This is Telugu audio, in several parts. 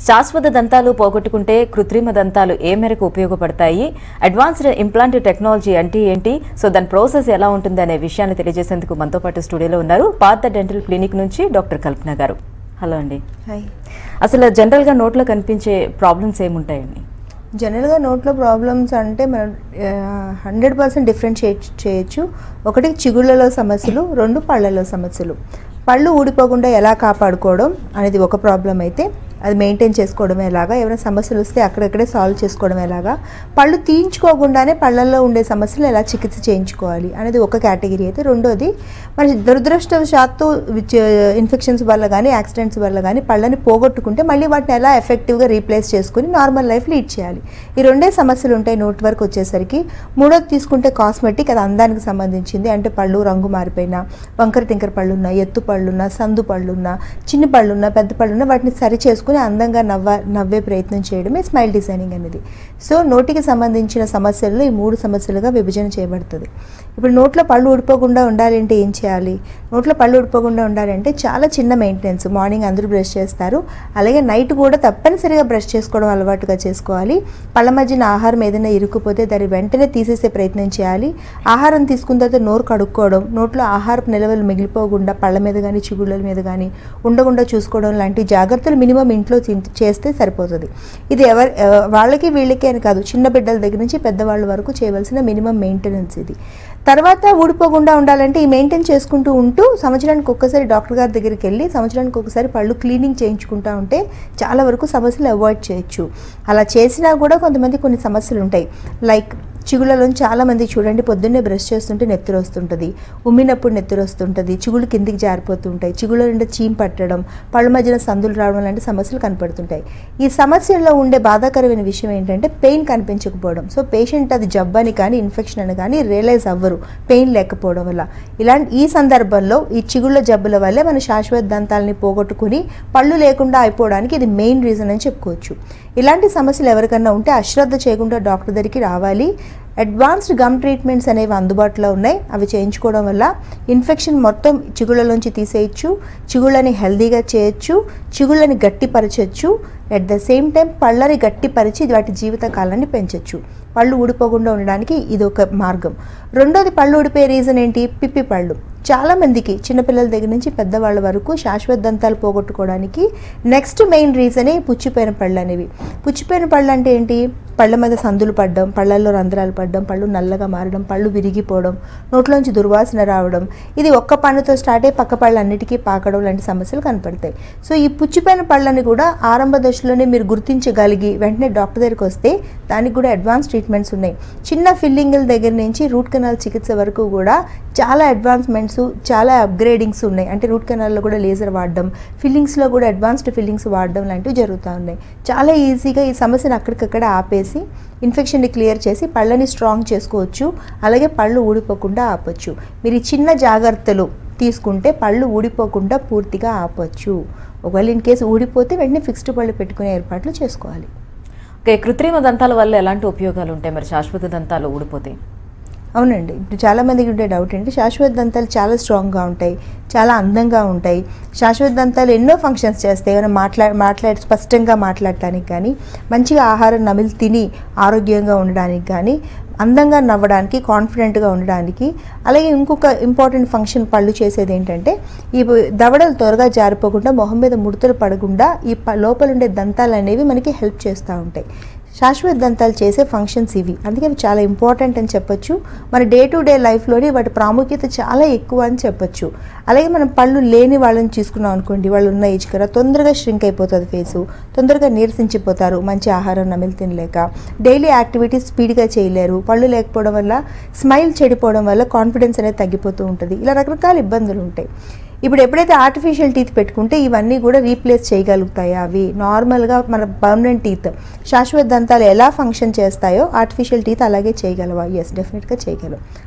శాశ్వత దంతాలు పోగొట్టుకుంటే కృత్రిమ దంతాలు ఏ మేరకు ఉపయోగపడతాయి అడ్వాన్స్డ్ ఇంప్లాంట్ టెక్నాలజీ అంటే ఏంటి సో దాని ప్రాసెస్ ఎలా ఉంటుంది అనే విషయాన్ని తెలియజేసేందుకు మనతో పాటు స్టూడియోలో ఉన్నారు పాత డెంటల్ క్లినిక్ నుంచి డాక్టర్ కల్పన గారు హలో అండి హాయ్ అసలు జనరల్గా నోట్లో కనిపించే ప్రాబ్లమ్స్ ఏముంటాయండి జనరల్గా నోట్లో ప్రాబ్లమ్స్ అంటే మనం హండ్రెడ్ పర్సెంట్ డిఫరెన్షియేట్ చేయొచ్చు ఒకటి చిగుళ్ళలో సమస్యలు రెండు పళ్ళలో సమస్యలు పళ్ళు ఊడిపోకుండా ఎలా కాపాడుకోవడం అనేది ఒక ప్రాబ్లం అయితే అది మెయింటైన్ చేసుకోవడం ఎలాగా ఏమైనా సమస్యలు వస్తే అక్కడక్కడే సాల్వ్ చేసుకోవడం ఎలాగా పళ్ళు తీయించుకోకుండానే పళ్ళల్లో ఉండే సమస్యలు ఎలా చికిత్స చేయించుకోవాలి అనేది ఒక కేటగిరీ అయితే రెండోది మరి దురదృష్టవశాత్తు ఇన్ఫెక్షన్స్ వల్ల కానీ యాక్సిడెంట్స్ వల్ల కానీ పళ్ళని పోగొట్టుకుంటే మళ్ళీ వాటిని ఎలా ఎఫెక్టివ్గా రీప్లేస్ చేసుకుని నార్మల్ లైఫ్ లీడ్ చేయాలి ఈ రెండే సమస్యలు ఉంటాయి నోట్ వరకు వచ్చేసరికి మూడోది తీసుకుంటే కాస్మెటిక్ అది అందానికి సంబంధించింది అంటే పళ్ళు రంగు మారిపోయినా వంకర టింకర పళ్ళున్నా ఎత్తు పళ్ళున్నా సందు పళ్ళున్నా చిన్న పళ్ళున్నా పెద్ద పళ్ళున్నా వాటిని సరి చేసుకుని అందంగా నవ్వ నవ్వే ప్రయత్నం చేయడమే స్మైల్ డిజైనింగ్ అనేది సో నోటికి సంబంధించిన సమస్యల్లో ఈ మూడు సమస్యలుగా విభజన చేయబడుతుంది ఇప్పుడు నోట్లో పళ్ళు ఊడిపోకుండా ఉండాలంటే ఏం చేయాలి నోట్లో పళ్ళు ఊడిపోకుండా ఉండాలంటే చాలా చిన్న మెయింటెనెన్స్ మార్నింగ్ అందరూ బ్రష్ చేస్తారు అలాగే నైట్ కూడా తప్పనిసరిగా బ్రష్ చేసుకోవడం అలవాటుగా చేసుకోవాలి పళ్ళ మధ్యన ఆహారం ఏదైనా ఇరుక్కుపోతే దాన్ని వెంటనే తీసేసే ప్రయత్నం చేయాలి ఆహారం తీసుకున్న తర్వాత నోరు కడుక్కోవడం నోట్లో ఆహారపు నిల్వలు మిగిలిపోకుండా పళ్ళ మీద కానీ చిగుళ్ళ మీద కానీ ఉండకుండా చూసుకోవడం లాంటి జాగ్రత్తలు మినిమం ఇంట్లో తిన్- చేస్తే సరిపోతుంది ఇది ఎవరి ఆ, వాళ్ళకి వీళ్ళకి అని కాదు చిన్న బిడ్డల దగ్గర నుంచి పెద్దవాళ్ళ వరకు చేయవలసిన మినిమం మెయింటెనెన్స్ ఇది తర్వాత ఊడిపోకుండా ఉండాలంటే ఈ మెయింటైన్ చేసుకుంటూ ఉంటూ సంవత్సరానికి ఒక్కసారి డాక్టర్ గారి దగ్గరికి వెళ్ళి సంవత్సరానికి ఒకసారి పళ్ళు క్లీనింగ్ చేయించుకుంటూ ఉంటే చాలా వరకు సమస్యలు అవాయిడ్ చేయొచ్చు అలా చేసినా కూడా కొంతమంది కొన్ని సమస్యలు ఉంటాయి లైక్ చిగుళ్ళలో చాలా మంది చూడండి పొద్దున్నే బ్రష్ చేస్తుంటే నెత్తురు వస్తుంటుంది ఉమ్మినప్పుడు నెత్తురు వస్తుంటుంది చిగుళ్ళు కిందికి జారిపోతుంటాయి చిగుళ్ళ నుండి చీమ్ పట్టడం పళ్ళ మధ్యన సందులు రావడం లాంటి సమస్యలు కనపడుతుంటాయి ఈ సమస్యల్లో ఉండే బాధాకరమైన విషయం ఏంటంటే పెయిన్ కనిపించకపోవడం సో పేషెంట్ అది జబ్బని కానీ ఇన్ఫెక్షన్ అని కానీ రియలైజ్ అవ్వరు పెయిన్ లేకపోవడం వల్ల ఇలాంటి ఈ సందర్భంలో ఈ చిగుళ్ళ జబ్బుల వల్లే మన శాశ్వత దంతాలని పోగొట్టుకుని పళ్ళు లేకుండా అయిపోవడానికి ఇది మెయిన్ రీజన్ అని చెప్పుకోవచ్చు ఇలాంటి సమస్యలు ఎవరికన్నా ఉంటే అశ్రద్ధ చేయకుండా డాక్టర్ దగ్గరికి రావాలి అడ్వాన్స్డ్ గమ్ ట్రీట్మెంట్స్ అనేవి అందుబాటులో ఉన్నాయి అవి చేయించుకోవడం వల్ల ఇన్ఫెక్షన్ మొత్తం చిగుళ్ళలోంచి తీసేయచ్చు చిగుళ్ళని హెల్దీగా చేయొచ్చు చిగుళ్ళని గట్టిపరచచ్చు అట్ ద సేమ్ టైం పళ్ళని గట్టిపరిచి వాటి జీవిత కాలాన్ని పెంచవచ్చు పళ్ళు ఊడిపోకుండా ఉండడానికి ఇది ఒక మార్గం రెండోది పళ్ళు ఊడిపోయే రీజన్ ఏంటి పిప్పి పళ్ళు చాలామందికి చిన్నపిల్లల దగ్గర నుంచి పెద్దవాళ్ళ వరకు శాశ్వత దంతాలు పోగొట్టుకోవడానికి నెక్స్ట్ మెయిన్ రీజనే పుచ్చిపోయిన పళ్ళు అనేవి పుచ్చిపోయిన పళ్ళు అంటే ఏంటి పళ్ళ మీద సందులు పడడం పళ్ళల్లో రంధ్రాలు పడడం పళ్ళు నల్లగా మారడం పళ్ళు విరిగిపోవడం నోట్లోంచి దుర్వాసన రావడం ఇది ఒక్క పన్నుతో స్టార్ట్ అయ్యి పక్క పళ్ళన్నిటికీ పాకడం లాంటి సమస్యలు కనపడతాయి సో ఈ పుచ్చిపోయిన పళ్ళని కూడా ఆరంభ దశలోనే మీరు గుర్తించగలిగి వెంటనే డాక్టర్ దగ్గరికి వస్తే దానికి కూడా అడ్వాన్స్ ట్రీట్మెంట్స్ ఉన్నాయి చిన్న ఫిల్లింగ్ల దగ్గర నుంచి రూట్ కెనాల్ చికిత్స వరకు కూడా చాలా అడ్వాన్స్మెంట్స్ చాలా అప్గ్రేడింగ్స్ ఉన్నాయి అంటే రూట్ కెనాల్లో కూడా లేజర్ వాడడం ఫిల్లింగ్స్లో కూడా అడ్వాన్స్డ్ ఫిల్లింగ్స్ వాడడం లాంటివి జరుగుతూ ఉన్నాయి చాలా ఈజీగా ఈ సమస్యను అక్కడికక్కడ ఆపేసి ఇన్ఫెక్షన్ని క్లియర్ చేసి పళ్ళని స్ట్రాంగ్ చేసుకోవచ్చు అలాగే పళ్ళు ఊడిపోకుండా ఆపొచ్చు మీరు ఈ చిన్న జాగ్రత్తలు తీసుకుంటే పళ్ళు ఊడిపోకుండా పూర్తిగా ఆపొచ్చు ఒకవేళ ఇన్ కేసు ఊడిపోతే వెంటనే ఫిక్స్డ్ పళ్ళు పెట్టుకునే ఏర్పాట్లు చేసుకోవాలి ఓకే కృత్రిమ దంతాల వల్ల ఎలాంటి ఉపయోగాలు ఉంటాయి మరి శాశ్వత దంతాలు ఊడిపోతే అవునండి ఇప్పుడు చాలామందికి ఉండే డౌట్ ఏంటి శాశ్వత దంతాలు చాలా స్ట్రాంగ్గా ఉంటాయి చాలా అందంగా ఉంటాయి శాశ్వత దంతాలు ఎన్నో ఫంక్షన్స్ చేస్తాయి ఏమైనా మాట్లా మాట్లాడి స్పష్టంగా మాట్లాడటానికి కానీ మంచిగా ఆహారం నమిలి తిని ఆరోగ్యంగా ఉండడానికి కానీ అందంగా నవ్వడానికి కాన్ఫిడెంట్గా ఉండడానికి అలాగే ఇంకొక ఇంపార్టెంట్ ఫంక్షన్ పళ్ళు చేసేది ఏంటంటే ఈ దవడలు త్వరగా జారిపోకుండా మొహం మీద ముడతలు పడకుండా ఈ ప- లోపల ఉండే దంతాలు అనేవి మనకి హెల్ప్ చేస్తూ ఉంటాయి శాశ్వత దంతాలు చేసే ఫంక్షన్స్ ఇవి అందుకే అవి చాలా ఇంపార్టెంట్ అని చెప్పొచ్చు మన డే టు డే లైఫ్లోని వాటి ప్రాముఖ్యత చాలా ఎక్కువ అని చెప్పొచ్చు అలాగే మనం పళ్ళు లేని వాళ్ళని చూసుకున్నాం అనుకోండి వాళ్ళు ఉన్న ఏజ్ కదా తొందరగా ష్రింక్ అయిపోతుంది ఫేసు తొందరగా నీరసించిపోతారు మంచి ఆహారం నమిలి తినలేక డైలీ యాక్టివిటీస్ స్పీడ్గా చేయలేరు పళ్ళు లేకపోవడం వల్ల స్మైల్ చెడిపోవడం వల్ల కాన్ఫిడెన్స్ అనేది తగ్గిపోతూ ఉంటుంది ఇలా రకరకాల ఇబ్బందులు ఉంటాయి ఇప్పుడు ఎప్పుడైతే ఆర్టిఫిషియల్ టీత్ పెట్టుకుంటే ఇవన్నీ కూడా రీప్లేస్ చేయగలుగుతాయి అవి నార్మల్గా మన పర్మనెంట్ టీత్ శాశ్వత దంతాలు ఎలా ఫంక్షన్ చేస్తాయో ఆర్టిఫిషియల్ టీత్ అలాగే చేయగలవా ఎస్ డెఫినెట్గా చేయగలవు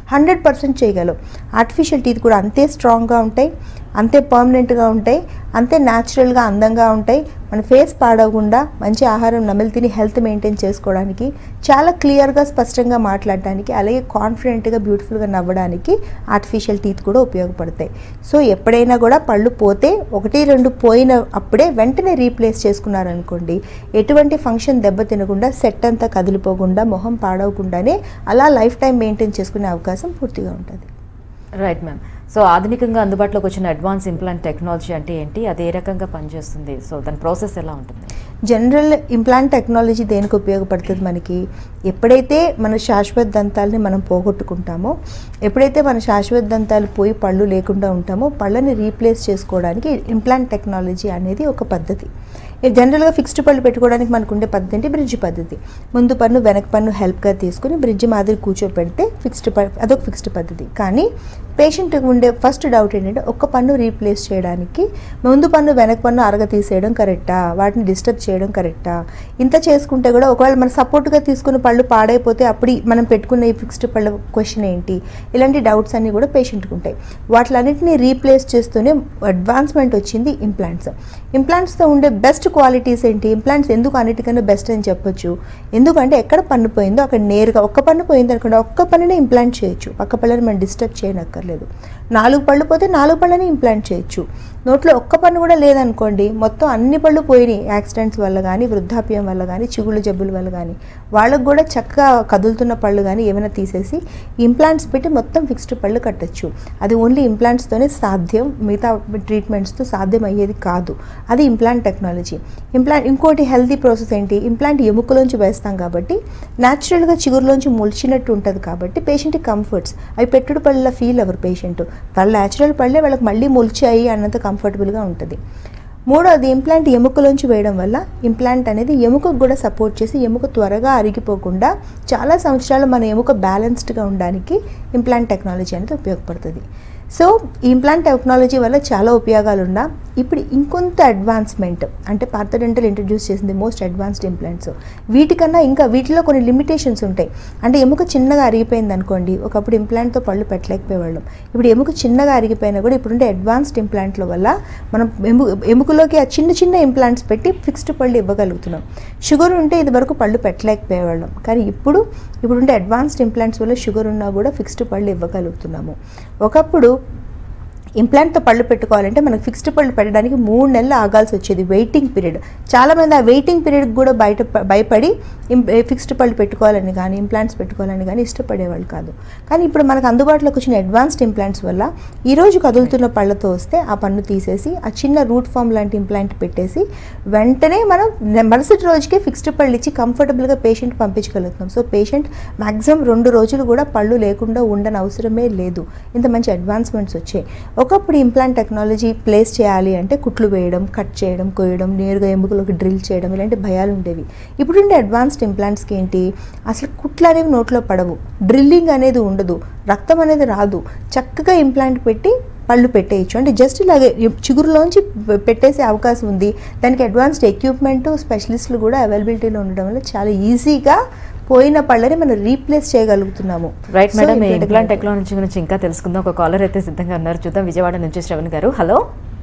హండ్రెడ్ పర్సెంట్ చేయగలవు ఆర్టిఫిషియల్ టీత్ కూడా అంతే స్ట్రాంగ్గా ఉంటాయి అంతే పర్మనెంట్గా ఉంటాయి అంతే న్యాచురల్గా అందంగా ఉంటాయి మన ఫేస్ పాడవకుండా మంచి ఆహారం నమిలి తిని హెల్త్ మెయింటైన్ చేసుకోవడానికి చాలా క్లియర్గా స్పష్టంగా మాట్లాడడానికి అలాగే కాన్ఫిడెంట్గా బ్యూటిఫుల్గా నవ్వడానికి ఆర్టిఫిషియల్ టీత్ కూడా ఉపయోగపడతాయి సో ఎప్పుడైనా కూడా పళ్ళు పోతే ఒకటి రెండు పోయిన అప్పుడే వెంటనే రీప్లేస్ చేసుకున్నారనుకోండి ఎటువంటి ఫంక్షన్ దెబ్బ తినకుండా సెట్ అంతా కదిలిపోకుండా మొహం పాడవకుండానే అలా లైఫ్ టైం మెయింటైన్ చేసుకునే అవకాశం పూర్తిగా ఉంటుంది రైట్ మ్యామ్ సో ఆధునికంగా అందుబాటులోకి వచ్చిన అడ్వాన్స్ ఇంప్లాంట్ టెక్నాలజీ అంటే ఏంటి అది ఏ రకంగా పనిచేస్తుంది సో దాని ప్రాసెస్ ఎలా ఉంటుంది జనరల్ ఇంప్లాంట్ టెక్నాలజీ దేనికి ఉపయోగపడుతుంది మనకి ఎప్పుడైతే మన శాశ్వత దంతాలని మనం పోగొట్టుకుంటామో ఎప్పుడైతే మన శాశ్వత దంతాలు పోయి పళ్ళు లేకుండా ఉంటామో పళ్ళని రీప్లేస్ చేసుకోవడానికి ఇంప్లాంట్ టెక్నాలజీ అనేది ఒక పద్ధతి ఇది జనరల్గా ఫిక్స్డ్ పళ్ళు పెట్టుకోవడానికి మనకు ఉండే పద్ధతి అంటే బ్రిడ్జ్ పద్ధతి ముందు పన్ను వెనక పన్ను హెల్ప్గా తీసుకుని బ్రిడ్జ్ మాదిరి కూర్చోపెడితే ఫిక్స్డ్ అదొక ఫిక్స్డ్ పద్ధతి కానీ పేషెంట్ ఉండే ఫస్ట్ డౌట్ ఏంటంటే ఒక్క పన్ను రీప్లేస్ చేయడానికి ముందు పన్ను వెనక పన్ను అరగ తీసేయడం కరెక్టా వాటిని డిస్టర్బ్ చేయడం కరెక్టా ఇంత చేసుకుంటే కూడా ఒకవేళ మన సపోర్ట్గా తీసుకున్న పళ్ళు పాడైపోతే అప్పుడు ఈ- మనం పెట్టుకున్న ఈ ఫిక్స్డ్ పళ్ళ క్వశ్చన్ ఏంటి ఇలాంటి డౌట్స్ అన్నీ కూడా పేషెంట్కి ఉంటాయి వాటిలన్నింటినీ రీప్లేస్ చేస్తూనే అడ్వాన్స్మెంట్ వచ్చింది ఇంప్లాంట్స్ ఇంప్లాంట్స్తో ఉండే బెస్ట్ క్వాలిటీస్ ఏంటి ఇంప్లాంట్స్ ఎందుకు అన్నిటికన్నా బెస్ట్ అని చెప్పొచ్చు ఎందుకంటే ఎక్కడ పన్ను పోయిందో అక్కడ నేరుగా ఒక్క పన్ను పోయింది అనుకోండి ఒక్క పన్నునే ఇంప్లాంట్ చేయొచ్చు పక్క పళ్ళని మనం డిస్టర్బ్ చేయనక్కర్లేదు నాలుగు పళ్ళు పోతే నాలుగు పళ్ళని ఇంప్లాంట్ చేయొచ్చు నోట్లో ఒక్క పన్ను కూడా లేదనుకోండి మొత్తం అన్ని పళ్ళు పోయినాయి యాక్సిడెంట్స్ వల్ల కానీ వృద్ధాప్యం వల్ల కానీ చిగుళ్ళు జబ్బుల వల్ల కానీ వాళ్ళకు కూడా చక్కగా కదులుతున్న పళ్ళు కానీ ఏమైనా తీసేసి ఇంప్లాంట్స్ పెట్టి మొత్తం ఫిక్స్డ్ పళ్ళు కట్టచ్చు అది ఓన్లీ ఇంప్లాంట్స్తోనే సాధ్యం మిగతా ట్రీట్మెంట్స్తో సాధ్యం అయ్యేది కాదు అది ఇంప్లాంట్ టెక్నాలజీ ఇంప్లాంట్ ఇంకోటి హెల్తీ ప్రాసెస్ ఏంటి ఇంప్లాంట్ ఎముకలోంచి వేస్తాం కాబట్టి న్యాచురల్గా చిగురులోంచి మొలిచినట్టు ఉంటుంది కాబట్టి పేషెంట్కి కంఫర్ట్స్ అవి పెట్టుడు పళ్ళ ఫీల్ అవ్వరు పేషెంట్ వాళ్ళ న్యాచురల్ పళ్ళే వాళ్ళకి మళ్ళీ మొలిచాయి అన్నంత కంఫర్టబుల్గా ఉంటుంది మూడోది ఇంప్లాంట్ ఎముకలోంచి వేయడం వల్ల ఇంప్లాంట్ అనేది ఎముకకు కూడా సపోర్ట్ చేసి ఎముక త్వరగా అరిగిపోకుండా చాలా సంవత్సరాలు మన ఎముక బ్యాలెన్స్డ్గా ఉండడానికి ఇంప్లాంట్ టెక్నాలజీ అనేది ఉపయోగపడుతుంది సో ఈ ఇంప్లాంట్ టెక్నాలజీ వల్ల చాలా ఉపయోగాలు ఉన్నా ఇప్పుడు ఇంకొంత అడ్వాన్స్మెంట్ అంటే పార్థ డెంటల్ ఇంట్రడ్యూస్ చేసింది మోస్ట్ అడ్వాన్స్డ్ ఇంప్లాంట్స్ వీటికన్నా ఇంకా వీటిలో కొన్ని లిమిటేషన్స్ ఉంటాయి అంటే ఎముక చిన్నగా అరిగిపోయింది అనుకోండి ఒకప్పుడు ఇంప్లాంట్తో పళ్ళు పెట్టలేకపోయేవాళ్ళం ఇప్పుడు ఎముక చిన్నగా అరిగిపోయినా కూడా ఇప్పుడుండే అడ్వాన్స్డ్ ఇంప్లాంట్ల వల్ల మనం ఎము ఎముకలోకి ఆ చిన్న చిన్న ఇంప్లాంట్స్ పెట్టి ఫిక్స్డ్ పళ్ళు ఇవ్వగలుగుతున్నాం షుగర్ ఉంటే ఇది వరకు పళ్ళు పెట్టలేకపోయేవాళ్ళం కానీ ఇప్పుడు ఇప్పుడుండే అడ్వాన్స్డ్ ఇంప్లాంట్స్ వల్ల షుగర్ ఉన్నా కూడా ఫిక్స్డ్ పళ్ళు ఇవ్వగలుగుతున్నాము ఒకప్పుడు ఇంప్లాంట్తో పళ్ళు పెట్టుకోవాలంటే మనకు ఫిక్స్డ్ పళ్ళు పెట్టడానికి మూడు నెలలు ఆగాల్సి వచ్చేది వెయిటింగ్ పీరియడ్ చాలామంది ఆ వెయిటింగ్ పీరియడ్ కూడా బయట భయపడి ఫిక్స్డ్ పళ్ళు పెట్టుకోవాలని కానీ ఇంప్లాంట్స్ పెట్టుకోవాలని కానీ ఇష్టపడేవాళ్ళు కాదు కానీ ఇప్పుడు మనకు అందుబాటులోకి వచ్చిన అడ్వాన్స్డ్ ఇంప్లాంట్స్ వల్ల ఈ రోజు కదులుతున్న పళ్ళతో వస్తే ఆ పన్ను తీసేసి ఆ చిన్న రూట్ ఫామ్ లాంటి ఇంప్లాంట్ పెట్టేసి వెంటనే మనం నె- మరుసటి రోజుకే ఫిక్స్డ్ పళ్ళు ఇచ్చి కంఫర్టబుల్గా పేషెంట్ పంపించగలుగుతున్నాం సో పేషెంట్ మ్యాక్సిమం రెండు రోజులు కూడా పళ్ళు లేకుండా ఉండని అవసరమే లేదు ఇంత మంచి అడ్వాన్స్మెంట్స్ వచ్చాయి ఒకప్పుడు ఇంప్లాంట్ టెక్నాలజీ ప్లేస్ చేయాలి అంటే కుట్లు వేయడం కట్ చేయడం కోయడం నేరుగా ఎముకలోకి డ్రిల్ చేయడం ఇలాంటి భయాలు ఉండేవి ఇప్పుడుండే అడ్వాన్స్డ్ ఇంప్లాంట్స్కి ఏంటి అసలు కుట్లు అనేవి నోట్లో పడవు డ్రిల్లింగ్ అనేది ఉండదు రక్తం అనేది రాదు చక్కగా ఇంప్లాంట్ పెట్టి పళ్ళు పెట్టేయచ్చు అంటే జస్ట్ ఇలాగే చిగురులోంచి పెట్టేసే అవకాశం ఉంది దానికి అడ్వాన్స్డ్ ఎక్విప్మెంట్ స్పెషలిస్టులు కూడా అవైలబిలిటీలో ఉండడం వల్ల చాలా ఈజీగా పోయిన పళ్ళని మనం రీప్లేస్ చేయగలుగుతున్నాము right So, madam implant implant technology. Technology గురించి ఇంకా తెలుసుకుందాం ఒక కాలర్ అయితే సిద్ధంగా ఉన్నారు చూద్దాం విజయవాడ నుంచి శ్రవణ్ గారు హలో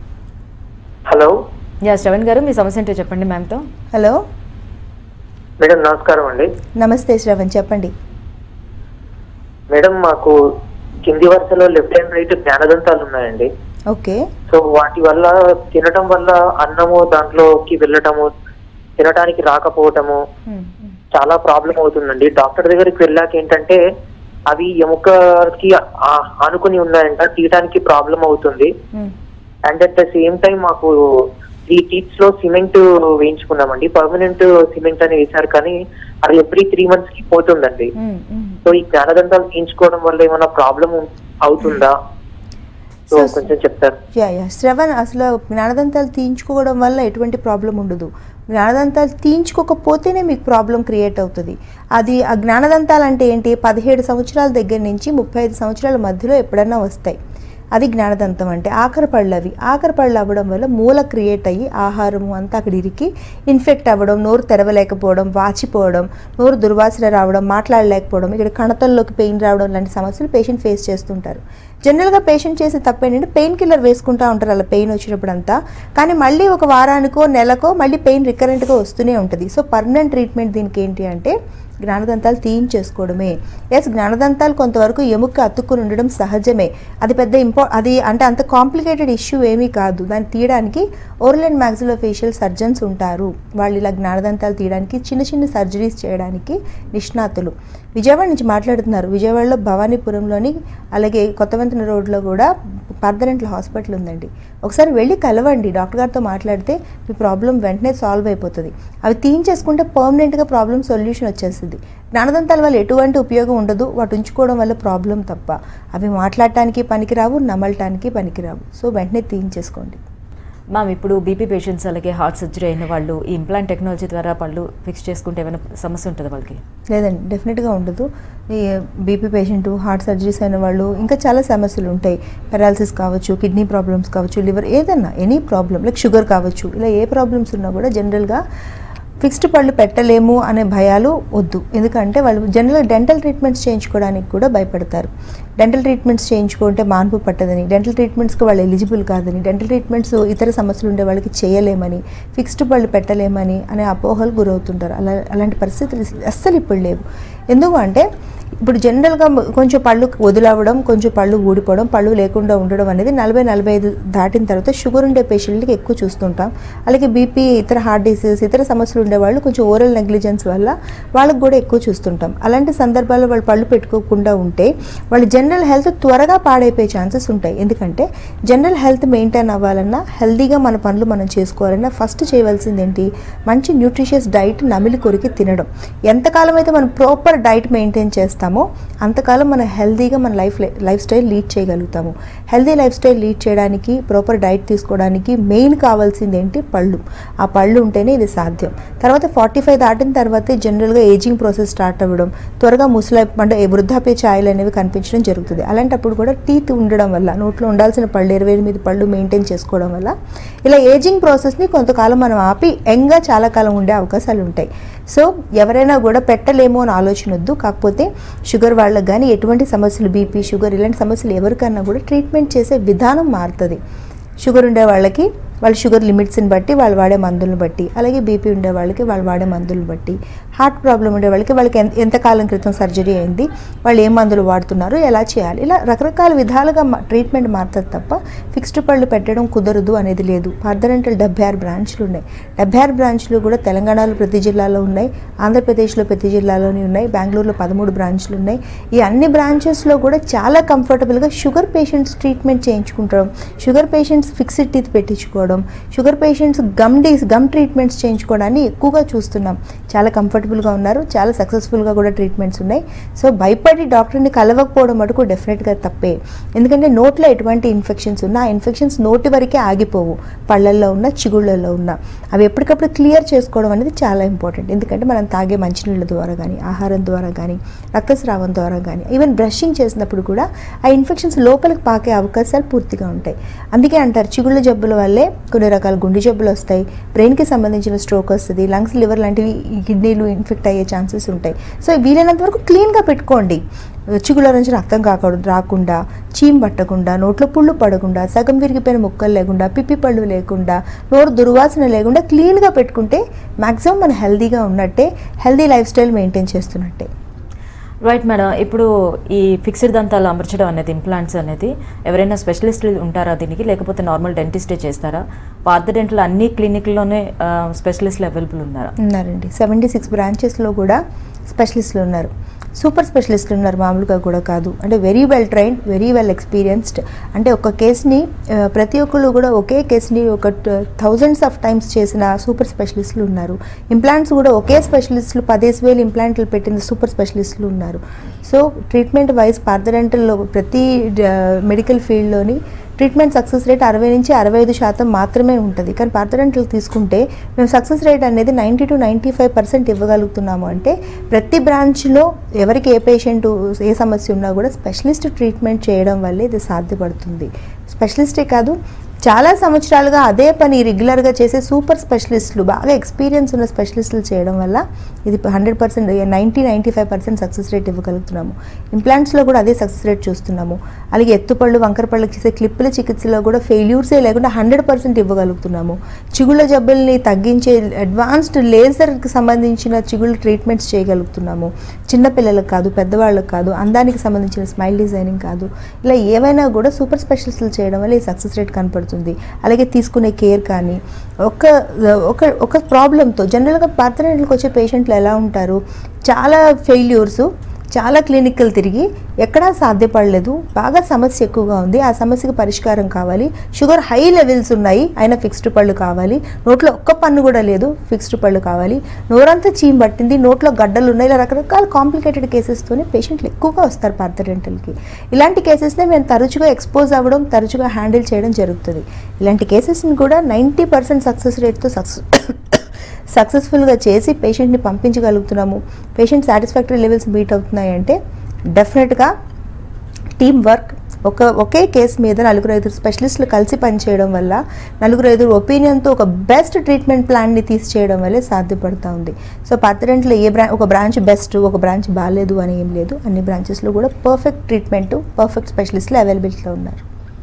హలో యా శ్రవణ్ గారు మీ సమస్య ఏంటో చెప్పండి మ్యామ్తో హలో మేడం నమస్కారం అండి నమస్తే శ్రవణ్ చెప్పండి మేడం మాకు కింది వరుసలో లెఫ్ట్ అండ్ రైట్ జ్ఞానదంతాలు ఉన్నాయండి ఓకే సో వాటి వల్ల తినటం వల్ల అన్నము దాంట్లోకి వెళ్ళటము తినటానికి రాకపోవటము చాలా ప్రాబ్లం అవుతుందండి డాక్టర్ దగ్గరికి వెళ్ళాక ఏంటంటే అవి ఎముకకి ఆ- ఆనుకుని ఉన్నాయంట తీయటానికి ప్రాబ్లం అవుతుంది and at the same time మాకు ఈ టీత్స్ లో సిమెంట్ వేయించుకున్నామండి పర్మనెంట్ సిమెంట్ అని వేశారు కానీ అది ఎవ్రీ త్రీ మంత్స్ కి పోతుందండి సో ఈ జ్ఞానదంతాలు తీయించుకోవడం వల్ల ఏమైనా ప్రాబ్లం అవుతుందా సో So- కొంచెం చెప్తారు యా యా శ్రవణ్ అసలు జ్ఞానదంతాలు తీయించుకోవడం వల్ల ఎటువంటి ప్రాబ్లం ఉండదు జ్ఞానదంతాలు తీయించుకోకపోతేనే మీకు ప్రాబ్లం క్రియేట్ అవుతుంది అది ఆ జ్ఞానదంతాలు అంటే ఏంటి పదిహేడు సంవత్సరాల దగ్గర నుంచి ముప్పై ఐదు సంవత్సరాల మధ్యలో ఎప్పుడన్నా వస్తాయి అది జ్ఞానదంతం అంటే ఆఖరి పళ్ళు అవి ఆఖరి పళ్ళు అవ్వడం వల్ల మూల క్రియేట్ అయ్యి ఆహారము అంతా అక్కడ ఇరికి ఇన్ఫెక్ట్ అవ్వడం నోరు తెరవలేకపోవడం వాచిపోవడం నోరు దుర్వాసన రావడం మాట్లాడలేకపోవడం ఇక్కడ కణతల్లోకి పెయిన్ రావడం లాంటి సమస్యలు పేషెంట్ ఫేస్ చేస్తుంటారు జనరల్గా పేషెంట్ చేసే తప్పు ఏంటంటే పెయిన్ కిల్లర్ వేసుకుంటూ ఉంటారు అలా పెయిన్ వచ్చినప్పుడు అంతా కానీ మళ్ళీ ఒక వారానికో నెలకో మళ్ళీ పెయిన్ రికరెంట్గా వస్తూనే ఉంటుంది సో పర్మనెంట్ ట్రీట్మెంట్ దీనికి ఏంటి అంటే జ్ఞానదంతాలు తీయించేసుకోవడమే ఎస్ జ్ఞానదంతాలు కొంతవరకు ఎముక అతుక్కుని ఉండడం సహజమే అది పెద్ద ఇంపా అది అంటే అంత కాంప్లికేటెడ్ ఇష్యూ ఏమీ కాదు దాన్ని తీయడానికి ఓరల్ అండ్ మ్యాక్సిలోఫేషియల్ సర్జన్స్ ఉంటారు వాళ్ళు ఇలా జ్ఞానదంతాలు తీయడానికి చిన్న చిన్న సర్జరీస్ చేయడానికి నిష్ణాతులు విజయవాడ నుంచి మాట్లాడుతున్నారు విజయవాడలో భవానీపురంలోని అలాగే కొత్తవంతన రోడ్లో కూడా పర్దనెంట్ల హాస్పిటల్ ఉందండి ఒకసారి వెళ్ళి కలవండి డాక్టర్ గారితో మాట్లాడితే మీ ప్రాబ్లం వెంటనే సాల్వ్ అయిపోతుంది అవి తీయించేసుకుంటే పర్మనెంట్గా ప్రాబ్లం సొల్యూషన్ వచ్చేస్తుంది జ్ఞానదంతాల వల్ల ఎటువంటి ఉపయోగం ఉండదు వాటి ఉంచుకోవడం వల్ల ప్రాబ్లం తప్ప అవి మాట్లాడటానికి పనికిరావు నమలటానికి పనికిరావు సో వెంటనే తీయించేసుకోండి మ్యామ్ ఇప్పుడు బీపీ పేషెంట్స్ అలాగే హార్ట్ సర్జరీ అయిన వాళ్ళు ఈ ఇంప్లాంట్ టెక్నాలజీ ద్వారా పళ్ళు ఫిక్స్ చేసుకుంటే ఏమైనా సమస్య ఉంటుందా వాళ్ళకి లేదండి డెఫినెట్గా ఉండదు ఈ బీపీ పేషెంట్ హార్ట్ సర్జరీస్ అయిన వాళ్ళు ఇంకా చాలా సమస్యలు ఉంటాయి పెరాలసిస్ కావచ్చు కిడ్నీ ప్రాబ్లమ్స్ కావచ్చు లివర్ ఏదన్నా ఎనీ ప్రాబ్లం లైక్ షుగర్ కావచ్చు ఇలా ఏ ప్రాబ్లమ్స్ ఉన్నా కూడా జనరల్గా ఫిక్స్డ్ పళ్ళు పెట్టలేము అనే భయాలు వద్దు ఎందుకంటే వాళ్ళు జనరల్గా డెంటల్ ట్రీట్మెంట్స్ చేయించుకోవడానికి కూడా భయపడతారు డెంటల్ ట్రీట్మెంట్స్ చేయించుకుంటే మాన్పు పట్టదని డెంటల్ ట్రీట్మెంట్స్కి వాళ్ళు ఎలిజిబుల్ కాదని డెంటల్ ట్రీట్మెంట్స్ ఇతర సమస్యలు ఉండే వాళ్ళకి చేయలేమని ఫిక్స్డ్ పళ్ళు పెట్టలేమని అనే అపోహలు గురవుతుంటారు అలా అలాంటి పరిస్థితులు అస్సలు ఇప్పుడు లేవు ఎందుకు అంటే ఇప్పుడు జనరల్గా కొంచెం పళ్ళు వదిలవడం కొంచెం పళ్ళు ఊడిపోవడం పళ్ళు లేకుండా ఉండడం అనేది నలభై నలభై ఐదు దాటిన తర్వాత షుగర్ ఉండే పేషెంట్లకి ఎక్కువ చూస్తుంటాం అలాగే బీపీ ఇతర హార్ట్ డిసీజ్ ఇతర సమస్యలు ఉండే వాళ్ళు కొంచెం ఓరల్ నెగ్లిజెన్స్ వల్ల వాళ్ళకి కూడా ఎక్కువ చూస్తుంటాం అలాంటి సందర్భాల్లో వాళ్ళు పళ్ళు పెట్టుకోకుండా ఉంటే వాళ్ళ జనరల్ హెల్త్ త్వరగా పాడైపోయే ఛాన్సెస్ ఉంటాయి ఎందుకంటే జనరల్ హెల్త్ మెయింటైన్ అవ్వాలన్నా హెల్తీగా మన పనులు మనం చేసుకోవాలన్నా ఫస్ట్ చేయవలసింది ఏంటి మంచి న్యూట్రిషియస్ డైట్ నమిలి కొరికి తినడం ఎంతకాలం అయితే మనం ప్రాపర్ డైట్ మెయింటైన్ చేస్తామో అంతకాలం మనం హెల్తీగా మన లైఫ్ లైఫ్ స్టైల్ లీడ్ చేయగలుగుతాము హెల్తీ లైఫ్ స్టైల్ లీడ్ చేయడానికి ప్రాపర్ డైట్ తీసుకోవడానికి మెయిన్ కావాల్సింది ఏంటి పళ్ళు ఆ పళ్ళు ఉంటేనే ఇది సాధ్యం తర్వాత ఫార్టీ ఫైవ్ దాటిన తర్వాతే జనరల్గా ఏజింగ్ ప్రాసెస్ స్టార్ట్ అవ్వడం త్వరగా ముసలి అంటే వృద్ధాప్య ఛాయలు అనేవి కనిపించడం జరుగుతుంది అలాంటప్పుడు కూడా టీత్ ఉండడం వల్ల నోట్లో ఉండాల్సిన పళ్ళు ఇరవై ఎనిమిది పళ్ళు మెయింటైన్ చేసుకోవడం వల్ల ఇలా ఏజింగ్ ప్రాసెస్ని కొంతకాలం మనం ఆపి యంగ్గా చాలా కాలం ఉండే అవకాశాలు ఉంటాయి సో ఎవరైనా కూడా పెట్టలేమో అని ఆలోచన వద్దు కాకపోతే షుగర్ వాళ్ళకి కానీ ఎటువంటి సమస్యలు బీపీ షుగర్ ఇలాంటి సమస్యలు ఎవరికన్నా కూడా ట్రీట్మెంట్ చేసే విధానం మారుతుంది షుగర్ ఉండే వాళ్ళకి వాళ్ళ షుగర్ లిమిట్స్ని బట్టి వాళ్ళు వాడే మందులను బట్టి అలాగే బీపీ ఉండే వాళ్ళకి వాళ్ళు వాడే మందులను బట్టి హార్ట్ ప్రాబ్లం ఉండే వాళ్ళకి వాళ్ళకి ఎంత ఎంతకాలం క్రితం సర్జరీ అయింది వాళ్ళు ఏ మందులు వాడుతున్నారు ఎలా చేయాలి ఇలా రకరకాల విధాలుగా మా- ట్రీట్మెంట్ మారుతుంది తప్ప ఫిక్స్డ్ పళ్ళు పెట్టడం కుదరదు అనేది లేదు పార్దరెంటల్ డెబ్బై ఆరు బ్రాంచ్లు ఉన్నాయి డెబ్బై ఆరు బ్రాంచ్లు కూడా తెలంగాణలో ప్రతి జిల్లాలో ఉన్నాయి ఆంధ్రప్రదేశ్లో ప్రతి జిల్లాలోని ఉన్నాయి బెంగళూరులో పదమూడు బ్రాంచ్లు ఉన్నాయి ఈ అన్ని బ్రాంచెస్లో కూడా చాలా కంఫర్టబుల్గా షుగర్ పేషెంట్స్ ట్రీట్మెంట్ చేయించుకుంటాం షుగర్ పేషెంట్స్ ఫిక్స్డ్ టీత్ పెట్టించుకోవడం షుగర్ పేషెంట్స్ గమ్ డీస్ గమ్ ట్రీట్మెంట్స్ చేయించుకోవడాన్ని ఎక్కువగా చూస్తున్నాం చాలా కంఫర్టబుల్గా ఉన్నారు చాలా సక్సెస్ఫుల్గా కూడా ట్రీట్మెంట్స్ ఉన్నాయి సో భయపడి డాక్టర్ని కలవకపోవడం మటుకు డెఫినెట్గా తప్పే ఎందుకంటే నోట్లో ఎటువంటి ఇన్ఫెక్షన్స్ ఉన్నా ఆ ఇన్ఫెక్షన్స్ నోటి వరకే ఆగిపోవు పళ్ళల్లో ఉన్న చిగుళ్ళల్లో ఉన్న అవి ఎప్పటికప్పుడు క్లియర్ చేసుకోవడం అనేది చాలా ఇంపార్టెంట్ ఎందుకంటే మనం తాగే మంచినీళ్ళ ద్వారా కానీ ఆహారం ద్వారా కానీ రక్తస్రావం ద్వారా కానీ ఈవెన్ బ్రషింగ్ చేసినప్పుడు కూడా ఆ ఇన్ఫెక్షన్స్ లోపలికి పాకే అవకాశాలు పూర్తిగా ఉంటాయి అందుకే అంటారు చిగుళ్ళ జబ్బుల వల్లే కొన్ని రకాల గుండె జబ్బులు వస్తాయి బ్రెయిన్కి సంబంధించిన స్ట్రోక్ వస్తుంది లంగ్స్ లివర్ లాంటివి ఈ కిడ్నీలు ఇన్ఫెక్ట్ అయ్యే ఛాన్సెస్ ఉంటాయి సో వీలైనంత వరకు క్లీన్గా పెట్టుకోండి చిగుల నుంచి రక్తం కాకూడదు రాకుండా చీమ్ పట్టకుండా నోట్లో పుళ్ళు పడకుండా సగం విరిగిపోయిన ముక్కలు లేకుండా పిప్పి పళ్ళు లేకుండా నోరు దుర్వాసన లేకుండా క్లీన్గా పెట్టుకుంటే మ్యాక్సిమం మనం హెల్తీగా ఉన్నట్టే హెల్తీ లైఫ్ స్టైల్ మెయింటైన్ చేస్తున్నట్టే రైట్ మేడం ఇప్పుడు ఈ ఫిక్స్డ్ దంతాలు అమర్చడం అనేది ఇంప్లాంట్స్ అనేది ఎవరైనా స్పెషలిస్టులు ఉంటారా దీనికి లేకపోతే నార్మల్ డెంటిస్టే చేస్తారా పాత డెంటల్ అన్ని క్లినిక్లోనే స్పెషలిస్టులు అవైలబుల్ ఉన్నారా ఉన్నారండి సెవెంటీ సిక్స్ బ్రాంచెస్లో కూడా స్పెషలిస్టులు ఉన్నారు సూపర్ స్పెషలిస్టులు ఉన్నారు మామూలుగా కూడా కాదు అంటే very well trained very well experienced అంటే ఒక కేసుని ఆ, ప్రతి ఒక్కళ్ళు కూడా ఒకే కేసుని ఒక థౌజండ్స్ ఆఫ్ టైమ్స్ చేసిన సూపర్ స్పెషలిస్టులు ఉన్నారు ఇంప్లాంట్స్ కూడా ఒకే స్పెషలిస్టులు పదేసి వేలు ఇంప్లాంట్లు పెట్టిన సూపర్ స్పెషలిస్టులు ఉన్నారు సో ట్రీట్మెంట్ వైజ్ పార్థడెంటల్లో ప్రతి మెడికల్ ఫీల్డ్లోని ట్రీట్మెంట్ సక్సెస్ రేట్ అరవై నుంచి అరవై ఐదు శాతం మాత్రమే ఉంటుంది కానీ పార్థడెంటల్ తీసుకుంటే మేము సక్సెస్ రేట్ అనేది ninety two ninety five percent ఇవ్వగలుగుతున్నాము అంటే ప్రతి బ్రాంచ్లో ఎవరికి ఏ పేషెంట్ ఏ సమస్య ఉన్నా కూడా స్పెషలిస్ట్ ట్రీట్మెంట్ చేయడం వల్లే ఇది సాధ్యపడుతుంది స్పెషలిస్టే కాదు చాలా సంవత్సరాలుగా అదే పని రెగ్యులర్గా చేసే సూపర్ స్పెషలిస్టులు బాగా ఎక్స్పీరియన్స్ ఉన్న స్పెషలిస్టులు చేయడం వల్ల ఇది hundred percent ninety ninety five percent success rate ఇవ్వగలుగుతున్నాము ఇంప్లాంట్స్లో కూడా అదే సక్సెస్ రేట్ చూస్తున్నాము అలాగే ఎత్తుపళ్ళు వంకరపళ్ళకి చేసే క్లిప్పుల చికిత్సలో కూడా ఫెయిల్యూర్సే లేకుండా హండ్రెడ్ పర్సెంట్ ఇవ్వగలుగుతున్నాము చిగుళ్ళ జబ్బుల్ని తగ్గించే అడ్వాన్స్డ్ లేజర్కి సంబంధించిన చిగుళ్ళ ట్రీట్మెంట్స్ చేయగలుగుతున్నాము చిన్నపిల్లలకు కాదు పెద్దవాళ్ళకి కాదు అందానికి సంబంధించిన స్మైల్ డిజైనింగ్ కాదు ఇలా ఏవైనా కూడా సూపర్ స్పెషలిస్టులు చేయడం వల్ల ఈ సక్సెస్ రేట్ కనపడుతుంది అలాగే తీసుకునే కేర్ కానీ ఒక ఒక ఒక ప్రాబ్లంతో జనరల్గా పార్థనెంట్లకు వచ్చే పేషెంట్లు ఎలా ఉంటారు చాలా ఫెయిల్యూర్స్ చాలా క్లినిక్లు తిరిగి ఎక్కడా సాధ్యపడలేదు బాగా సమస్య ఎక్కువగా ఉంది ఆ సమస్యకి పరిష్కారం కావాలి షుగర్ హై లెవెల్స్ ఉన్నాయి అయినా ఫిక్స్డ్ పళ్ళు కావాలి నోట్లో ఒక్క పన్ను కూడా లేదు ఫిక్స్డ్ పళ్ళు కావాలి నోరంతా చీమ్ పట్టింది నోట్లో గడ్డలు ఉన్నాయి ఇలా రకరకాల కాంప్లికేటెడ్ కేసెస్తోనే పేషెంట్లు ఎక్కువగా వస్తారు పార్థడెంటల్కి ఇలాంటి కేసెస్నే మేము తరచుగా ఎక్స్పోజ్ అవ్వడం తరచుగా హ్యాండిల్ చేయడం జరుగుతుంది ఇలాంటి కేసెస్ని కూడా నైంటీ పర్సెంట్ సక్సెస్ రేట్తో సక్సెస్ సక్సెస్ఫుల్గా చేసి పేషెంట్ని పంపించగలుగుతున్నాము పేషెంట్ సాటిస్ఫాక్టరీ లెవెల్స్ మీట్ అవుతున్నాయి అంటే డెఫినెట్గా టీమ్ వర్క్ ఒక ఒకే కేసు మీద నలుగురు ఐదుగురు స్పెషలిస్టులు కలిసి పనిచేయడం వల్ల నలుగురు ఐదుగురు ఒపీనియన్తో ఒక బెస్ట్ ట్రీట్మెంట్ ప్లాన్ని తీసి చేయడం వల్లే సాధ్యపడుతూ ఉంది సో పత్తరెంట్లో ఏ బ్రా ఒక బ్రాంచ్ బెస్ట్ ఒక బ్రాంచ్ బాగాలేదు అని ఏం లేదు అన్ని బ్రాంచెస్లో కూడా పర్ఫెక్ట్ ట్రీట్మెంట్ పర్ఫెక్ట్ స్పెషలిస్టులు అవైలబిలిటీలో ఉన్నారు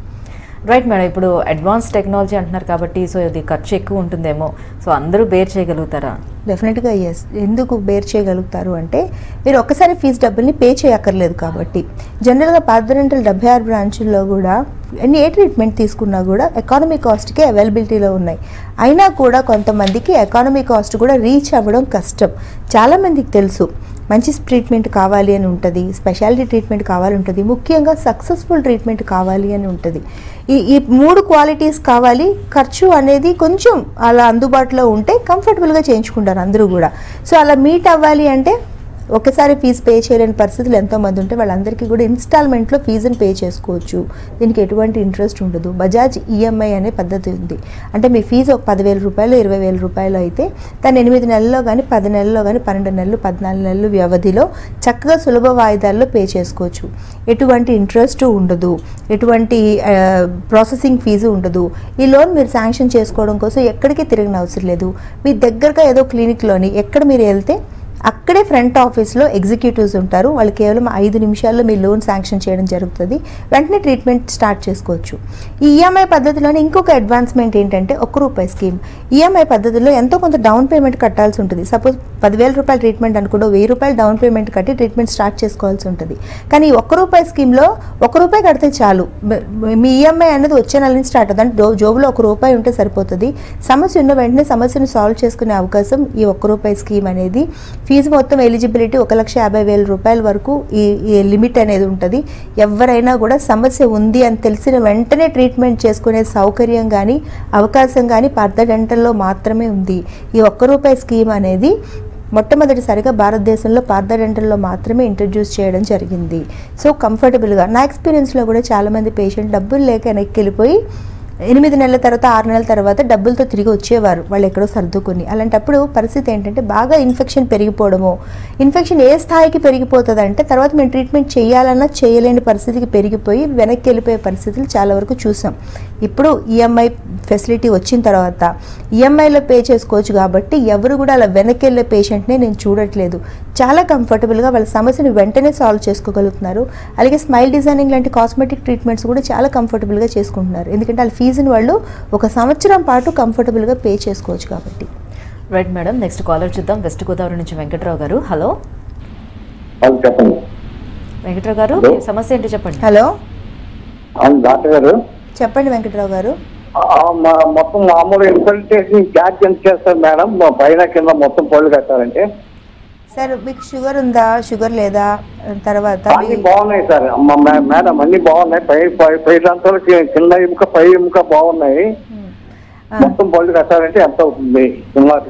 రైట్ మేడం ఇప్పుడు అడ్వాన్స్ టెక్నాలజీ అంటున్నారు కాబట్టి సో ఇది ఖర్చు ఎక్కువ ఉంటుందేమో సో అందరూ బేర్ చేయగలుగుతారా డెఫినెట్గా ఎస్ ఎందుకు బేర్ చేయగలుగుతారు అంటే మీరు ఒక్కసారి ఫీజు డబ్బుల్ని పే చేయక్కర్లేదు కాబట్టి జనరల్గా పార్థరెంటల్ డెబ్బై ఆరు బ్రాంచుల్లో కూడా అన్ని ఏ ట్రీట్మెంట్ తీసుకున్నా కూడా ఎకానమీ కాస్ట్కే అవైలబిలిటీలో ఉన్నాయి అయినా కూడా కొంతమందికి ఎకానమీ కాస్ట్ కూడా రీచ్ అవ్వడం కష్టం చాలామందికి తెలుసు మంచి ట్రీట్మెంట్ కావాలి అని ఉంటుంది స్పెషాలిటీ ట్రీట్మెంట్ కావాలి ఉంటుంది ముఖ్యంగా సక్సెస్ఫుల్ ట్రీట్మెంట్ కావాలి అని ఉంటుంది ఈ ఈ మూడు క్వాలిటీస్ కావాలి ఖర్చు అనేది కొంచెం అలా అందుబాటులో ఉంటే కంఫర్టబుల్గా చేయించుకుంటారు అందరూ కూడా సో అలా మీట్ అవ్వాలి అంటే ఒకసారి ఫీజు పే చేయలేని పరిస్థితులు ఎంతోమంది ఉంటే వాళ్ళందరికీ కూడా ఇన్స్టాల్మెంట్లో ఫీజుని పే చేసుకోవచ్చు దీనికి ఎటువంటి ఇంట్రెస్ట్ ఉండదు బజాజ్ ఈఎంఐ అనే పద్ధతి ఉంది అంటే మీ ఫీజు ఒక పదివేల రూపాయలు ఇరవై వేల రూపాయలు అయితే దాన్ని ఎనిమిది నెలల్లో కానీ పది నెలల్లో కానీ పన్నెండు నెలలు పద్నాలుగు నెలలు వ్యవధిలో చక్కగా సులభ వాయిదాల్లో పే చేసుకోవచ్చు ఎటువంటి ఇంట్రెస్ట్ ఉండదు ఎటువంటి ప్రాసెసింగ్ ఫీజు ఉండదు ఈ లోన్ మీరు శాంక్షన్ చేసుకోవడం కోసం ఎక్కడికి తిరిగిన అవసరం లేదు మీ దగ్గరగా ఏదో క్లినిక్లోని ఎక్కడ మీరు వెళ్తే అక్కడే ఫ్రంట్ ఆఫీస్లో ఎగ్జిక్యూటివ్స్ ఉంటారు వాళ్ళు కేవలం ఐదు నిమిషాల్లో మీ లోన్ శాంక్షన్ చేయడం జరుగుతుంది వెంటనే ట్రీట్మెంట్ స్టార్ట్ చేసుకోవచ్చు ఈ ఈఎంఐ పద్ధతిలోనే ఇంకొక అడ్వాన్స్మెంట్ ఏంటంటే ఒక్క రూపాయి స్కీమ్ ఈఎంఐ పద్ధతిలో ఎంతో కొంత డౌన్ పేమెంట్ కట్టాల్సి ఉంటుంది సపోజ్ పదివేల రూపాయల ట్రీట్మెంట్ అనుకుంటూ వెయ్యి రూపాయలు డౌన్ పేమెంట్ కట్టి ట్రీట్మెంట్ స్టార్ట్ చేసుకోవాల్సి ఉంటుంది కానీ ఈ ఒక్క రూపాయి స్కీమ్లో ఒక రూపాయి కడితే చాలు బ- మీ ఈఎంఐ అనేది వచ్చే నెల నుంచి స్టార్ట్ అవుతుంది అంటే జో- జోబులో ఒక రూపాయి ఉంటే సరిపోతుంది సమస్య ఉన్న వెంటనే సమస్యను సాల్వ్ చేసుకునే అవకాశం ఈ ఒక్క రూపాయి స్కీమ్ అనేది ఫీజు మొత్తం ఎలిజిబిలిటీ ఒక లక్ష యాభై వేల రూపాయల వరకు ఈ ఈ లిమిట్ అనేది ఉంటుంది ఎవరైనా కూడా సమస్య ఉంది అని తెలిసిన వెంటనే ట్రీట్మెంట్ చేసుకునే సౌకర్యం కానీ అవకాశం కానీ పార్థ డెంటల్లో మాత్రమే ఉంది ఈ ఒక్క రూపాయి స్కీమ్ అనేది మొట్టమొదటిసారిగా భారతదేశంలో పార్థ డెంటల్లో మాత్రమే ఇంట్రడ్యూస్ చేయడం జరిగింది సో కంఫర్టబుల్గా నా ఎక్స్పీరియన్స్లో కూడా చాలామంది పేషెంట్ డబ్బులు లేక వెనక్కి వెళ్ళిపోయి ఎనిమిది నెలల తర్వాత ఆరు నెలల తర్వాత డబ్బులతో తిరిగి వచ్చేవారు వాళ్ళు ఎక్కడో సర్దుకొని అలాంటప్పుడు పరిస్థితి ఏంటంటే బాగా ఇన్ఫెక్షన్ పెరిగిపోవడము ఇన్ఫెక్షన్ ఏ స్థాయికి పెరిగిపోతుంది అంటే తర్వాత మేము ట్రీట్మెంట్ చేయాలన్నా చేయలేని పరిస్థితికి పెరిగిపోయి వెనక్కి వెళ్ళిపోయే పరిస్థితులు చాలా వరకు చూసాం ఇప్పుడు ఈఎంఐ ఫెసిలిటీ వచ్చిన తర్వాత ఈఎంఐలో పే చేసుకోవచ్చు కాబట్టి ఎవరు కూడా అలా వెనక్కి వెళ్ళే పేషెంట్ని నేను చూడట్లేదు చాలా కంఫర్టబుల్గా వాళ్ళ సమస్యను వెంటనే సాల్వ్ చేసుకోగలుగుతున్నారు అలాగే స్మైల్ డిజైనింగ్ లాంటి కాస్మెటిక్ ట్రీట్మెంట్స్ కూడా చాలా కంఫర్టబుల్గా చేసుకుంటున్నారు ఎందుకంటే వాళ్ళ ఫీజుని వాళ్ళు ఒక సంవత్సరం పాటు కంఫర్టబుల్గా పే చేసుకోవచ్చు కాబట్టి రైట్ మేడం నెక్స్ట్ కాలర్ చూద్దాం వెస్ట్ గోదావరి నుంచి వెంకట్రావు గారు హలో అది చెప్పండి వెంకట్రావు గారు Hello. మీ సమస్య ఏంటో చెప్పండి హలో అవును డాక్టర్ గారు చెప్పండి వెంకటరావు గారు ఆ, మా- మొత్తం మామూలు ఇన్సల్ట్ చేసి క్యాచ్ ఎంత చేస్తారు మేడం మా పైన కింద మొత్తం పళ్ళు కట్టాలంటే సార్ మీకు షుగర్ ఉందా షుగర్ లేదా తర్వాత అన్ని మీ- బాగున్నాయి సార్ మా మే- మేడం అన్ని బాగున్నాయి పై పై పై దాంట్లో కింద ఎముక పై ఎముక బాగున్నాయి ఉమ్. ఆ, మొత్తం పళ్ళు కట్టాలంటే ఎంత అవుతుంది సుమారుగా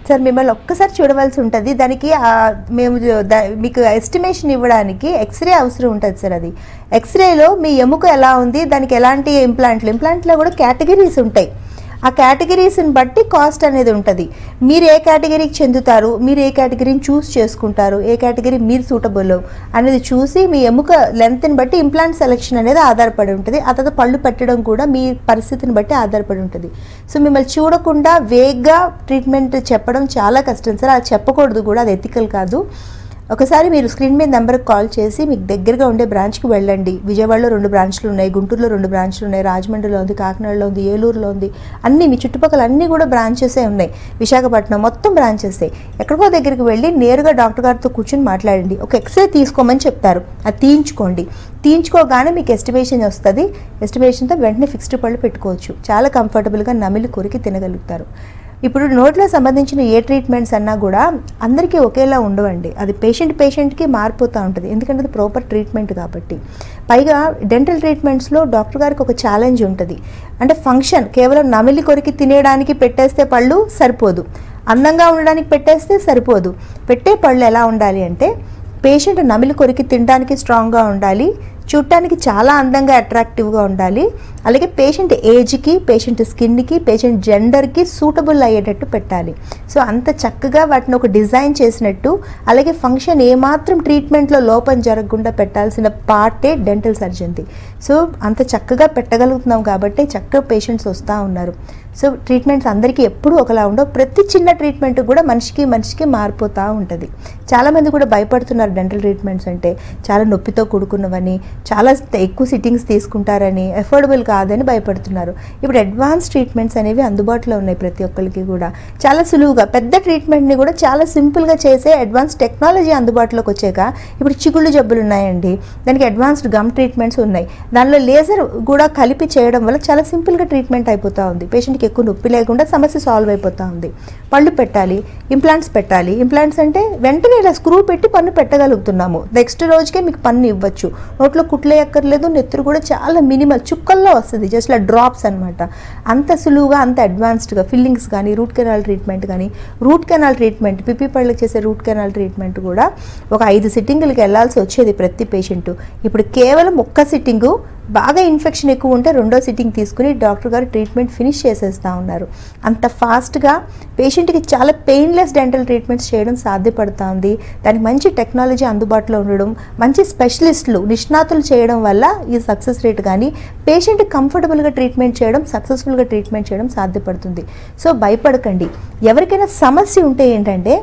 సార్ మిమ్మల్ని ఒక్కసారి చూడవలసి ఉంటుంది దానికి ఆ, మేము దా- మీకు ఎస్టిమేషన్ ఇవ్వడానికి ఎక్స్రే అవసరం ఉంటుంది సార్ అది ఎక్స్రేలో మీ ఎముక ఎలా ఉంది దానికి ఎలాంటి ఇంప్లాంట్లు ఇంప్లాంట్లో కూడా కేటగిరీస్ ఉంటాయి ఆ కేటగిరీస్ని బట్టి కాస్ట్ అనేది ఉంటుంది మీరు ఏ కేటగిరీకి చెందుతారు మీరు ఏ కేటగిరీని చూస్ చేసుకుంటారు ఏ కేటగిరీ మీరు సూటబుల్ అనేది చూసి మీ ఎముక లెంత్ని బట్టి ఇంప్లాంట్ సెలెక్షన్ అనేది ఆధారపడి ఉంటుంది ఆ తర్వాత పళ్ళు పెట్టడం కూడా మీ పరిస్థితిని బట్టి ఆధారపడి ఉంటుంది సో మిమ్మల్ని చూడకుండా వేగ్గా ట్రీట్మెంట్ చెప్పడం చాలా కష్టం సార్ అది చెప్పకూడదు కూడా అది ఎథికల్ కాదు ఒకసారి మీరు స్క్రీన్ మీద నెంబర్కి కాల్ చేసి మీకు దగ్గరగా ఉండే బ్రాంచ్కి వెళ్ళండి విజయవాడలో రెండు బ్రాంచ్లు ఉన్నాయి గుంటూరులో రెండు బ్రాంచ్లు ఉన్నాయి రాజమండ్రిలో ఉంది కాకినాడలో ఉంది ఏలూరులో ఉంది అన్ని మీ చుట్టుపక్కల అన్నీ కూడా బ్రాంచెసే ఉన్నాయి విశాఖపట్నం మొత్తం బ్రాంచెసే ఎక్కడికో దగ్గరికి వెళ్ళి నేరుగా డాక్టర్ గారితో కూర్చొని మాట్లాడండి ఒక ఎక్స్రే తీసుకోమని చెప్తారు అది తీయించుకోండి తీయించుకోగానే మీకు ఎస్టిమేషన్ వస్తుంది ఎస్టిమేషన్తో వెంటనే ఫిక్స్డ్ పళ్ళు పెట్టుకోవచ్చు చాలా కంఫర్టబుల్గా నమిలి కొరికి తినగలుగుతారు ఇప్పుడు నోట్లో సంబంధించిన ఏ ట్రీట్మెంట్స్ అన్నా కూడా అందరికీ ఒకేలా ఉండవండి అది పేషెంట్ పేషెంట్కి మారిపోతూ ఉంటుంది ఎందుకంటే అది ప్రాపర్ ట్రీట్మెంట్ కాబట్టి పైగా డెంటల్ ట్రీట్మెంట్స్లో డాక్టర్ గారికి ఒక ఛాలెంజ్ ఉంటుంది అంటే ఫంక్షన్ కేవలం నమిలి కొరికి తినేయడానికి పెట్టేస్తే పళ్ళు సరిపోదు అందంగా ఉండడానికి పెట్టేస్తే సరిపోదు పెట్టే పళ్ళు ఎలా ఉండాలి అంటే పేషెంట్ నమిలి కొరికి తినడానికి స్ట్రాంగ్గా ఉండాలి చూడటానికి చాలా అందంగా అట్రాక్టివ్గా ఉండాలి అలాగే పేషెంట్ ఏజ్కి పేషెంట్ స్కిన్కి పేషెంట్ జెండర్కి సూటబుల్ అయ్యేటట్టు పెట్టాలి సో అంత చక్కగా వాటిని ఒక డిజైన్ చేసినట్టు అలాగే ఫంక్షన్ ఏమాత్రం ట్రీట్మెంట్లో లోపం జరగకుండా పెట్టాల్సిన పార్టే డెంటల్ సర్జన్ది సో అంత చక్కగా పెట్టగలుగుతున్నాం కాబట్టి చక్కగా పేషెంట్స్ వస్తూ ఉన్నారు సో ట్రీట్మెంట్స్ అందరికీ ఎప్పుడూ ఒకలా ఉండవు ప్రతి చిన్న ట్రీట్మెంట్ కూడా మనిషికి మనిషికి మారిపోతూ ఉంటుంది చాలామంది కూడా భయపడుతున్నారు డెంటల్ ట్రీట్మెంట్స్ అంటే చాలా నొప్పితో కూడుకున్నవని చాలా ఎక్కువ సిట్టింగ్స్ తీసుకుంటారని అఫోర్డబుల్ కాదని భయపడుతున్నారు ఇప్పుడు అడ్వాన్స్ ట్రీట్మెంట్స్ అనేవి అందుబాటులో ఉన్నాయి ప్రతి ఒక్కరికి కూడా చాలా సులువుగా పెద్ద ట్రీట్మెంట్ని కూడా చాలా సింపుల్గా చేసే అడ్వాన్స్ టెక్నాలజీ అందుబాటులోకి వచ్చాక ఇప్పుడు చిగుళ్ళు జబ్బులు ఉన్నాయండి దానికి అడ్వాన్స్డ్ గమ్ ట్రీట్మెంట్స్ ఉన్నాయి దానిలో లేజర్ కూడా కలిపి చేయడం వల్ల చాలా సింపుల్గా ట్రీట్మెంట్ అయిపోతూ ఉంది పేషెంట్కి ఎక్కువ నొప్పి లేకుండా సమస్య సాల్వ్ అయిపోతూ ఉంది పళ్ళు పెట్టాలి ఇంప్లాంట్స్ పెట్టాలి ఇంప్లాంట్స్ అంటే వెంటనే ఇలా స్క్రూ పెట్టి పన్ను పెట్టగలుగుతున్నాము నెక్స్ట్ రోజుకే మీకు పన్ను ఇవ్వచ్చు నోట్లో కుట్లే ఎక్కర్లేదు నెత్తురు కూడా చాలా మినిమల్ చుక్కల్లో వస్తుంది జస్ట్ ఇలా డ్రాప్స్ అనమాట అంత సులువుగా అంత అడ్వాన్స్డ్గా ఫిల్లింగ్స్ కానీ రూట్ కెనాల్ ట్రీట్మెంట్ కానీ రూట్ కెనాల్ ట్రీట్మెంట్ పిపి పళ్ళకి చేసే రూట్ కెనాల్ ట్రీట్మెంట్ కూడా ఒక ఐదు సిట్టింగులకి వెళ్ళాల్సి వచ్చేది ప్రతి పేషెంట్ ఇప్పుడు కేవలం ఒక్క సిట్టింగు బాగా ఇన్ఫెక్షన్ ఎక్కువ ఉంటే రెండో సిట్టింగ్ తీసుకుని డాక్టర్ గారు ట్రీట్మెంట్ ఫినిష్ చేసేస్తూ ఉన్నారు అంత ఫాస్ట్గా పేషెంట్కి చాలా పెయిన్లెస్ డెంటల్ ట్రీట్మెంట్స్ చేయడం సాధ్యపడుతూ ఉంది దానికి మంచి టెక్నాలజీ అందుబాటులో ఉండడం మంచి స్పెషలిస్టులు నిష్ణాతులు చేయడం వల్ల ఈ సక్సెస్ రేట్ కానీ పేషెంట్ కంఫర్టబుల్గా ట్రీట్మెంట్ చేయడం సక్సెస్ఫుల్గా ట్రీట్మెంట్ చేయడం సాధ్యపడుతుంది సో భయపడకండి ఎవరికైనా సమస్య ఉంటే ఏంటంటే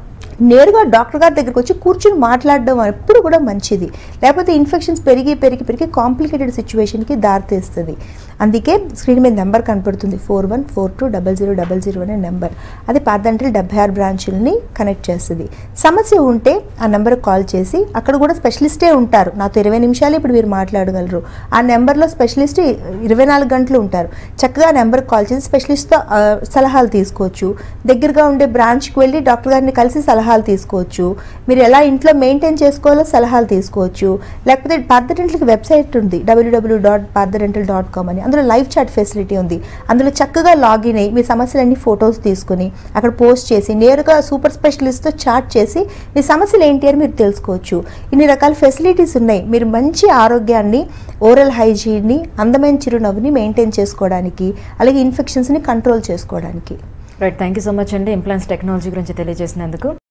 నేరుగా డాక్టర్ గారి దగ్గరికి వచ్చి కూర్చుని మాట్లాడడం ఎప్పుడు కూడా మంచిది లేకపోతే ఇన్ఫెక్షన్స్ పెరిగి పెరిగి పెరిగి కాంప్లికేటెడ్ సిచ్యువేషన్కి దారితీస్తుంది అందుకే స్క్రీన్ మీద నెంబర్ కనపడుతుంది four one four two double zero double zero అనే నెంబర్ అది పాదంటల్ డెబ్బై ఆరు బ్రాంచులని కనెక్ట్ చేస్తుంది సమస్య ఉంటే ఆ నెంబర్కి కాల్ చేసి అక్కడ కూడా స్పెషలిస్టే ఉంటారు నాతో ఇరవై నిమిషాలు ఇప్పుడు మీరు మాట్లాడగలరు ఆ నెంబర్లో స్పెషలిస్ట్ ఇరవై నాలుగు గంటలు ఉంటారు చక్కగా ఆ నెంబర్కి కాల్ చేసి స్పెషలిస్ట్తో ఆ, సలహాలు తీసుకోవచ్చు దగ్గరగా ఉండే బ్రాంచ్కి వెళ్ళి డాక్టర్ గారిని కలిసి సలహాలు తీసుకోవచ్చు మీరు ఎలా ఇంట్లో మెయింటైన్ చేసుకోవాలో సలహాలు తీసుకోవచ్చు లేకపోతే పార్థడెంటల్కి వెబ్సైట్ ఉంది WWW dot Partha Dental dot com అని అందులో లైవ్ చాట్ ఫెసిలిటీ ఉంది అందులో చక్కగా లాగిన్ అయ్యి మీ సమస్యలన్నీ ఫొటోస్ తీసుకుని అక్కడ పోస్ట్ చేసి నేరుగా సూపర్ స్పెషలిస్ట్తో చాట్ చేసి మీ సమస్యలు ఏంటి అని మీరు తెలుసుకోవచ్చు ఇన్ని రకాల ఫెసిలిటీస్ ఉన్నాయి మీరు మంచి ఆరోగ్యాన్ని ఓరల్ హైజీన్ని అందమైన చిరునవ్వుని మెయింటైన్ చేసుకోవడానికి అలాగే ఇన్ఫెక్షన్స్ని కంట్రోల్ చేసుకోవడానికి right thank you so much అండి ఇంప్లాంట్స్ టెక్నాలజీ గురించి తెలియజేసినందుకు